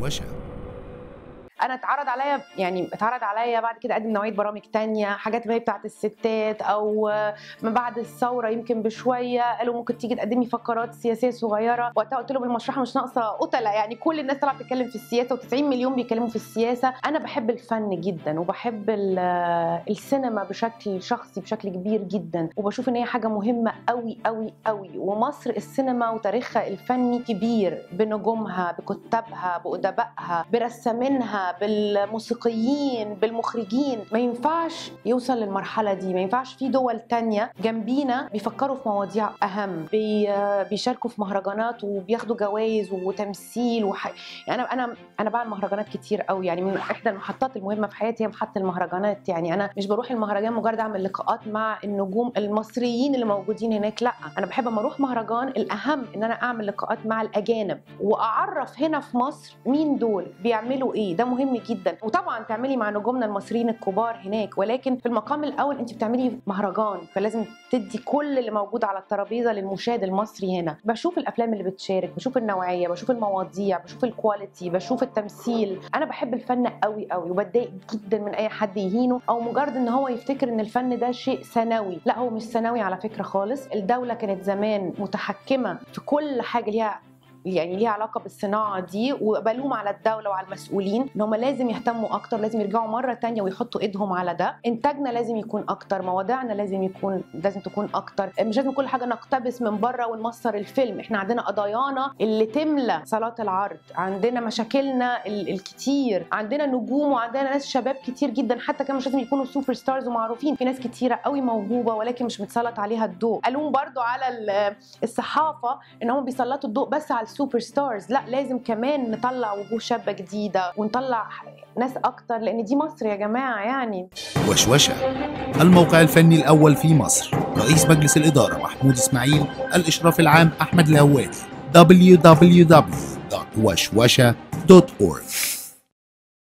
وشوشة انا اتعرض عليا يعني اتعرض عليا بعد كده اقدم نوعيه برامج تانية حاجات اللي هي بتاعت الستات او من بعد الثوره يمكن بشويه قالوا ممكن تيجي تقدمي فقرات سياسيه صغيره وقتها قلت لهم المشرحه مش ناقصه قتله يعني كل الناس طالعه بتتكلم في السياسه و90 مليون بيتكلموا في السياسه انا بحب الفن جدا وبحب ال- السينما بشكل شخصي بشكل كبير جدا وبشوف ان هي حاجه مهمه قوي قوي قوي ومصر السينما وتاريخها الفني كبير بنجومها بكتابها بادبائها برسامينها بالموسيقيين بالمخرجين ما ينفعش يوصل للمرحله دي ما ينفعش في دول تانية جنبينا بيفكروا في مواضيع اهم بي بيشاركوا في مهرجانات وبياخدوا جوائز وتمثيل وح... يعني انا انا انا بعمل مهرجانات كتير قوي يعني من احدى المحطات المهمه في حياتي هي محطه المهرجانات يعني انا مش بروح المهرجان مجرد اعمل لقاءات مع النجوم المصريين اللي موجودين هناك لا انا بحب اما اروح مهرجان الاهم ان انا اعمل لقاءات مع الاجانب واعرف هنا في مصر مين دول بيعملوا ايه ده مهم جدا وطبعا تعملي مع نجومنا المصريين الكبار هناك ولكن في المقام الاول انت بتعملي مهرجان فلازم تدي كل اللي موجود على الترابيزه للمشاهد المصري هنا بشوف الافلام اللي بتشارك بشوف النوعيه بشوف المواضيع بشوف الكواليتي بشوف التمثيل انا بحب الفن قوي قوي وبتضايق جدا من اي حد يهينه او مجرد ان هو يفتكر ان الفن ده شيء ثانوي لا هو مش ثانوي على فكره خالص الدوله كانت زمان متحكمه في كل حاجه ليها يعني ليها علاقه بالصناعه دي وبلوم على الدوله وعلى المسؤولين ان هم لازم يهتموا اكتر لازم يرجعوا مره تانية ويحطوا ايدهم على ده انتاجنا لازم يكون اكتر مواضيعنا لازم يكون لازم تكون اكتر مش لازم كل حاجه نقتبس من بره ونمصر الفيلم احنا عندنا قضايانا اللي تملى صالات العرض عندنا مشاكلنا ال- الكتير عندنا نجوم وعندنا ناس شباب كتير جدا حتى كمان مش لازم يكونوا سوبر ستارز ومعروفين في ناس كتيره قوي موهوبه ولكن مش متسلط عليها الضوء الوم برضو على ال- الصحافه ان هم بيسلطوا الضوء بس على السوبر ستارز لا لازم كمان نطلع وجوه شابه جديده ونطلع ناس اكتر لان دي مصر يا جماعه يعني وشوشة الموقع الفني الأول في مصر رئيس مجلس الإدارة محمود إسماعيل الإشراف العام أحمد الهوادي www.وشوشة.org